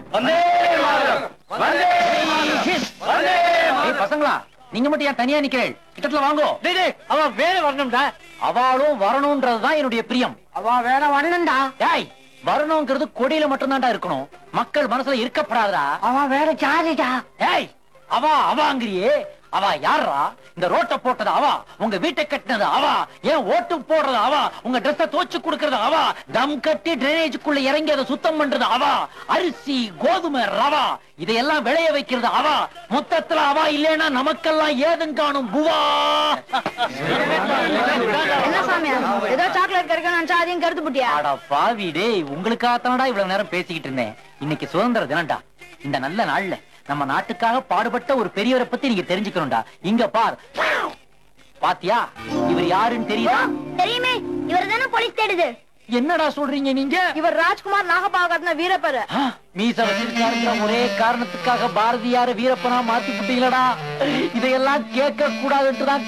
ஏய், பசங்களா நீங்க மட்டும் ஏன் தனியா நிக்கிறேன் கிட்டத்துல வாங்கோ அவன் வேற வரணும்டா அவளும் வரணும்ன்றதுதான் என்னுடைய பிரியம் அவன் வேற வரணும்டா டேய் வரணுங்கிறது கொடியில மட்டும்தான்டா இருக்கணும் மக்கள் மனசுல இருக்கப்படாதா அவன் வேற ஜாதிடா டேய் அவா அவாங்கிறியே அவா யாரா இந்த ரோட்டை போட்டது அவா உங்க வீட்டை கட்டினது அவா ஏன் ஓட்டு போடுறது அவா உங்க ட்ரெஸ்ஸ தோச்சு கொடுக்கறது அவா தம் கட்டி டிரைனேஜுக்குள்ள இறங்கி அதை சுத்தம் பண்றது அவா அரிசி கோதுமை ரவா இதையெல்லாம் விளைய வைக்கிறது அவா மொத்தத்துல அவா இல்லைன்னா நமக்கெல்லாம் ஏதும் காணும் புவா என்ன சாமியா ஏதோ சாக்லேட் கிடைக்கும் நினைச்சா அதையும் கருத்து புட்டியா அட பாவி டேய் உங்களுக்காகத்தானடா இவ்வளவு நேரம் பேசிக்கிட்டு இருந்தேன் இன்னைக்கு சுதந்திர தினம்டா இந்த நல்ல நாள்ல நம்ம நாட்டுக்காக பாடுபட்ட ஒரு பெரியவரை பத்தி நீங்க தெரிஞ்சுக்கணும்டா இங்க பார் பாத்தியா இவர் யாருன்னு தெரியுதா தெரியுமே இவர் தானே போலீஸ் தேடுது என்னடா சொல்றீங்க நீங்க இவர் ராஜ்குமார் நாகபாகத்ன வீரப்பரு ஆ, மீச வச்சிருக்காருங்கிற ஒரே காரணத்துக்காக பாரதியார வீரப்பனா மாத்தி விட்டீங்களடா இதையெல்லாம் கேட்க கூடாதுன்ட்டு தான்